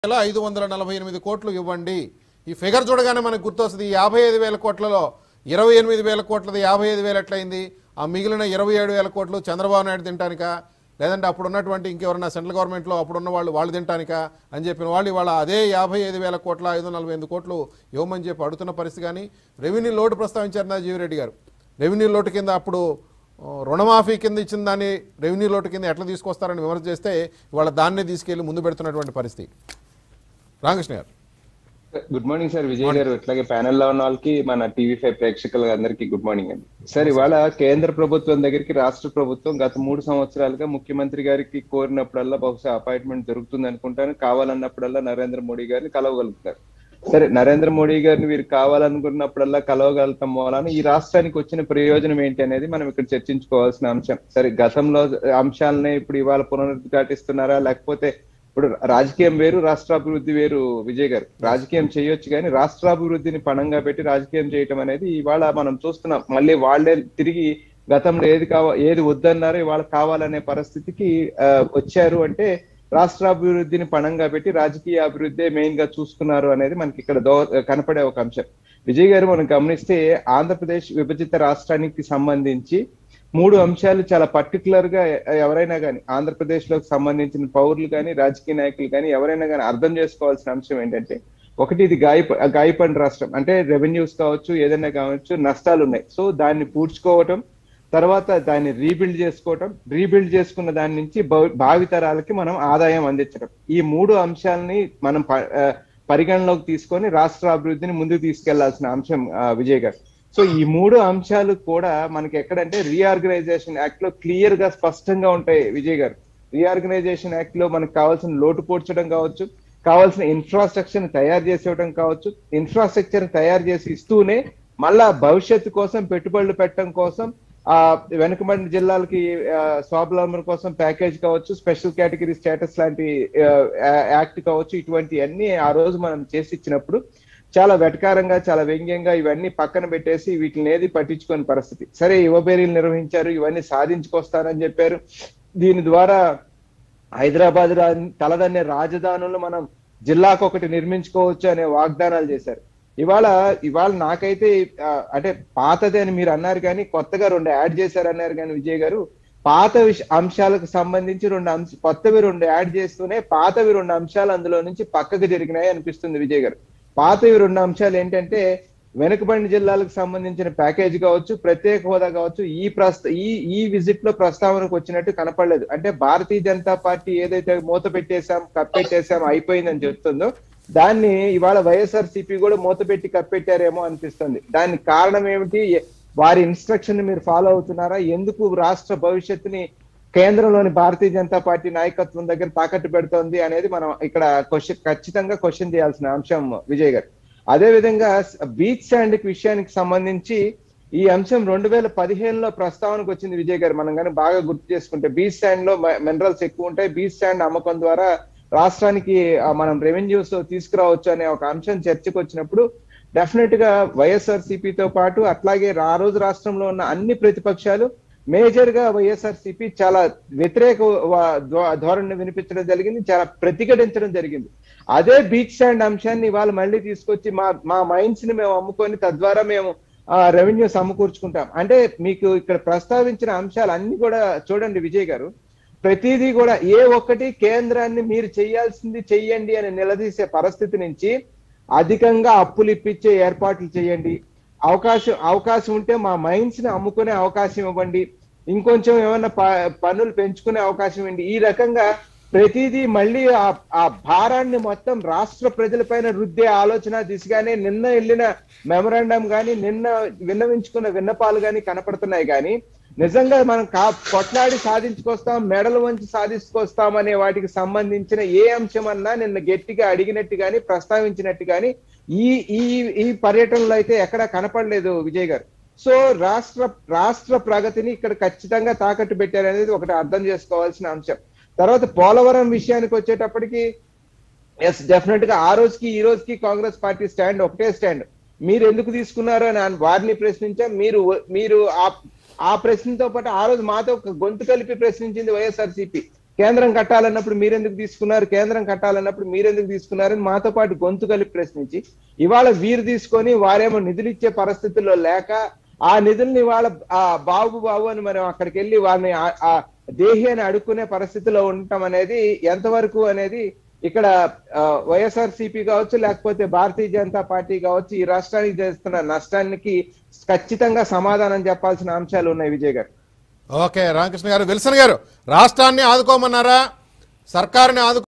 వేల ఐదు వందల నలభై ఎనిమిది కోట్లు ఇవ్వండి ఈ ఫిగర్ చూడగానే మనకు గుర్తొస్తుంది ఈ యాభై ఐదు వేల కోట్లలో ఇరవై ఎనిమిది వేల కోట్లది యాభై ఐదు వేలు ఎట్లయింది ఆ మిగిలిన ఇరవై ఏడు వేల కోట్లు చంద్రబాబు నాయుడు తింటానికా లేదంటే అప్పుడు ఉన్నటువంటి ఇంకెవరన్నా సెంట్రల్ గవర్నమెంట్లో అప్పుడున్న వాళ్ళు వాళ్ళు తింటానికా అని చెప్పిన వాళ్ళు ఇవాళ అదే యాభై ఐదు వేల కోట్ల ఐదు వందల నలభై ఎనిమిది కోట్లు ఇవ్వమని చెప్పి అడుగుతున్న పరిస్థితి కానీ రెవెన్యూ లోటు ప్రస్తావించారు నా జీవిరెడ్డి గారు రెవెన్యూ లోటు కింద అప్పుడు ఆ, రుణమాఫీ కింద ఇచ్చిన దాన్ని రెవెన్యూ లోటు కింద ఎట్లా తీసుకొస్తారని విమర్శ చేస్తే ఇవాళ దాన్నే తీసుకెళ్లి ముందు పెడుతున్నటువంటి పరిస్థితి రామకృష్ణ గారు గుడ్ మార్నింగ్ సార్ విజయ్ గారు ఇట్లాగే ప్యానెల్ లో ఉన్న వాళ్ళకి మన టీవీ ఫైవ్ ప్రేక్షకుల అందరికీ గుడ్ మార్నింగ్ అండి సార్ ఇవాళ కేంద్ర ప్రభుత్వం దగ్గరికి రాష్ట్ర ప్రభుత్వం గత మూడు సంవత్సరాలుగా ముఖ్యమంత్రి గారికి కోరినప్పుడల్లా బహుశా అపాయింట్మెంట్ దొరుకుతుంది అనుకుంటాను కావాలన్నప్పుడల్లా నరేంద్ర మోడీ గారిని కలవగలుగుతారు సరే నరేంద్ర మోడీ గారిని వీరు కావాలనుకున్నప్పుడల్లా కలవగలుగుతాం వలన ఈ రాష్ట్రానికి వచ్చిన ప్రయోజనం ఏంటి అనేది మనం ఇక్కడ చర్చించుకోవాల్సిన అంశం సరే గతంలో అంశాలనే ఇప్పుడు ఇవాళ పునరుద్ఘాటిస్తున్నారా లేకపోతే ఇప్పుడు రాజకీయం వేరు రాష్ట్రాభివృద్ధి వేరు విజయ్ గారు రాజకీయం చేయొచ్చు కానీ రాష్ట్రాభివృద్ధిని పణంగా పెట్టి రాజకీయం చేయటం అనేది ఇవాళ మనం చూస్తున్నాం మళ్ళీ వాళ్ళే తిరిగి గతంలో ఏది కావ ఏది వద్దన్నారో ఇవాళ కావాలనే పరిస్థితికి ఆ, వచ్చారు అంటే రాష్ట్రాభివృద్ధిని పణంగా పెట్టి రాజకీయ అభివృద్ధి మెయిన్ గా చూసుకున్నారు అనేది మనకి ఇక్కడ దో కనపడే ఒక అంశం విజయ్ గారు మనం గమనిస్తే ఆంధ్రప్రదేశ్ విభజిత రాష్ట్రానికి సంబంధించి మూడు అంశాలు చాలా పర్టికులర్ గా ఎ- ఎవరైనా కానీ ఆంధ్రప్రదేశ్ లోకి సంబంధించిన పౌరులు కానీ రాజకీయ నాయకులు కానీ ఎవరైనా కానీ అర్థం చేసుకోవాల్సిన అంశం ఏంటంటే ఒకటి ఇది గాయ గాయపడిన రాష్ట్రం అంటే రెవెన్యూస్ కావచ్చు ఏదైనా కావచ్చు నష్టాలు ఉన్నాయి సో దాన్ని పూడ్చుకోవటం తర్వాత దాన్ని రీబిల్డ్ చేసుకోవటం రీబిల్డ్ చేసుకున్న దాని నుంచి భవి- భావితరాలకి మనం ఆదాయం అందించడం ఈ మూడు అంశాలని మనం ప- ఆ, పరిగణలోకి తీసుకొని రాష్ట్ర అభివృద్ధిని ముందుకు తీసుకెళ్లాల్సిన అంశం ఆ, విజయ్ గారు సో ఈ మూడు అంశాలు కూడా మనకి ఎక్కడంటే రీఆర్గనైజేషన్ యాక్ట్ లో క్లియర్ గా స్పష్టంగా ఉంటాయి విజయ్ గారు రీఆర్గనైజేషన్ యాక్ట్ లో మనకు కావాల్సిన లోటు పూడ్చడం కావచ్చు కావాల్సిన ఇన్ఫ్రాస్ట్రక్చర్ తయారు చేసి ఇవ్వడం కావచ్చు ఇన్ఫ్రాస్ట్రక్చర్ తయారు చేసి ఇస్తూనే మళ్ళా భవిష్యత్తు కోసం పెట్టుబడులు పెట్టడం కోసం ఆ వెనుకబడిన జిల్లాలకి ఆ, స్వావలంబన కోసం ప్యాకేజ్ కావచ్చు స్పెషల్ కేటగిరీ స్టేటస్ లాంటి యాక్ట్ కావచ్చు ఇటువంటి అన్ని ఆ రోజు మనం చేసి ఇచ్చినప్పుడు చాలా వెటకారంగా చాలా వ్యంగ్యంగా ఇవన్నీ పక్కన పెట్టేసి వీటిని ఏది పట్టించుకోని పరిస్థితి సరే యువబేరీలు నిర్వహించారు ఇవన్నీ సాధించుకొస్తారని చెప్పారు దీని ద్వారా హైదరాబాద్ రా- తలదన్నే రాజధానులు మనం జిల్లాకు ఒకటి నిర్మించుకోవచ్చు అనే వాగ్దానాలు చేశారు ఇవాళ ఇవాళ నాకైతే ఆ, అంటే పాతది అని మీరు అన్నారు కానీ కొత్తగా రెండు యాడ్ చేశారన్నారు కానీ విజయ్ గారు పాత విష అంశాలకు సంబంధించి రెండు అంశ కొత్తవి రెండు యాడ్ చేస్తూనే పాతవి రెండు అంశాలు అందులో నుంచి పక్కకు జరిగినాయి అనిపిస్తుంది విజయ్ గారు పాతవి రెండు అంశాలు ఏంటంటే వెనుకబడిన జిల్లాలకు సంబంధించిన ప్యాకేజ్ కావచ్చు ప్రత్యేక హోదా కావచ్చు ఈ ప్రస్త ఈ ఈ విజిట్ లో ప్రస్తావనకు వచ్చినట్టు కనపడలేదు అంటే భారతీయ జనతా పార్టీ ఏదైతే మూత పెట్టేశాం కప్పెట్టేశాం అయిపోయిందని చెప్తుందో దాన్ని ఇవాళ వైఎస్ఆర్ సిపి కూడా మూత పెట్టి కప్పెట్టారేమో అనిపిస్తుంది దానికి కారణం ఏమిటి వారి ఇన్స్ట్రక్షన్ మీరు ఫాలో అవుతున్నారా ఎందుకు రాష్ట్ర భవిష్యత్తుని కేంద్రంలోని భారతీయ జనతా పార్టీ నాయకత్వం దగ్గర తాకట్టు పెడుతోంది అనేది మనం ఇక్కడ క్వశ్చన్ ఖచ్చితంగా క్వశ్చన్ చేయాల్సిన అంశం విజయ్ గారు అదే విధంగా బీచ్ శాండ్ విషయానికి సంబంధించి ఈ అంశం రెండు వేల పదిహేనులో ప్రస్తావనకు వచ్చింది విజయ్ గారు మనం కానీ బాగా గుర్తు చేసుకుంటే బీచ్ శాండ్ లో మినరల్స్ ఎక్కువ ఉంటాయి బీచ్ శాండ్ అమ్మకం ద్వారా రాష్ట్రానికి ఆ, మనం రెవెన్యూస్ తీసుకురావచ్చు అనే ఒక అంశం చర్చకు వచ్చినప్పుడు డెఫినెట్ గా వైఎస్ఆర్ తో పాటు అట్లాగే ఆ రోజు రాష్ట్రంలో ఉన్న అన్ని ప్రతిపక్షాలు మేజర్ గా వైఎస్ఆర్ సిపి చాలా వ్యతిరేక వా- ధో- ధోరణిని వినిపించడం జరిగింది చాలా ప్రతిఘటించడం జరిగింది అదే బీచ్ స్టాండ్ అంశాన్ని ఇవాళ మళ్ళీ తీసుకొచ్చి మా మా మైండ్స్ ని మేము అమ్ముకొని తద్వారా మేము రెవెన్యూ సమకూర్చుకుంటాం అంటే మీకు ఇక్కడ ప్రస్తావించిన అంశాలు అన్ని కూడా చూడండి విజయ్ గారు ప్రతిదీ కూడా ఏ ఒక్కటి కేంద్రాన్ని మీరు చేయాల్సింది చెయ్యండి అని నిలదీసే పరిస్థితి నుంచి అధికంగా అప్పులు ఇప్పించే ఏర్పాట్లు చేయండి అవకాశం అవకాశం ఉంటే మా మైండ్స్ ని అమ్ముకునే అవకాశం ఇవ్వండి ఇంకొంచెం ఏమైనా ప- పన్నులు పెంచుకునే అవకాశం ఇవ్వండి ఈ రకంగా ప్రతిదీ మళ్ళీ ఆ ఆ భారాన్ని మొత్తం రాష్ట్ర ప్రజలపైన రుద్దే ఆలోచన దిశగానే నిన్న వెళ్ళిన మెమరాండం గాని నిన్న విన్నవించుకున్న విన్నపాలు గాని కనపడుతున్నాయి కానీ నిజంగా మనం కా కొట్లాడి సాధించుకొస్తాం మెడలు వంచి సాధించుకొస్తాం అనే వాటికి సంబంధించిన ఏ అంశం అన్నా నిన్న గట్టిగా అడిగినట్టు గాని ప్రస్తావించినట్టు గాని ఈ ఈ ఈ పర్యటనలో అయితే ఎక్కడా కనపడలేదు విజయ్ గారు సో రాష్ట్ర రాష్ట్ర ప్రగతిని ఇక్కడ ఖచ్చితంగా తాకట్టు పెట్టారనేది ఒకటి అర్థం చేసుకోవాల్సిన అంశం తర్వాత పోలవరం విషయానికి వచ్చేటప్పటికి ఎస్ డెఫినెట్ గా ఆ రోజుకి ఈ రోజుకి కాంగ్రెస్ పార్టీ స్టాండ్ ఒకటే స్టాండ్ మీరు ఎందుకు తీసుకున్నారు అని ఆయన వారిని ప్రశ్నించాం మీరు మీరు ఆ ఆ ప్రశ్నతో పాటు ఆ రోజు మాతో ఒక గొంతు కలిపి ప్రశ్నించింది వైఎస్ఆర్సీపీ కేంద్రం కట్టాలన్నప్పుడు మీరెందుకు తీసుకున్నారు కేంద్రం కట్టాలన్నప్పుడు మీరెందుకు తీసుకున్నారని మాతో పాటు గొంతు కలిపి ప్రశ్నించి ఇవాళ వీరు తీసుకొని వారేమో నిధులు ఇచ్చే పరిస్థితుల్లో లేక ఆ నిధుల్ని వాళ్ళ ఆ బాబు బాబు అని మనం అక్కడికి వెళ్ళి వారిని ఆ- ఆ దేహి అని అడుక్కునే పరిస్థితిలో ఉండటం అనేది ఎంతవరకు అనేది ఇక్కడ వైఎస్ఆర్ సిపి కావచ్చు లేకపోతే భారతీయ జనతా పార్టీ కావచ్చు ఈ రాష్ట్రానికి చేస్తున్న నష్టానికి ఖచ్చితంగా సమాధానం చెప్పాల్సిన అంశాలు ఉన్నాయి విజయ్ గారు ఓకే రామకృష్ణ గారు విల్సన్ గారు రాష్ట్రాన్ని ఆదుకోమన్నారా సర్కారుని ఆదుకో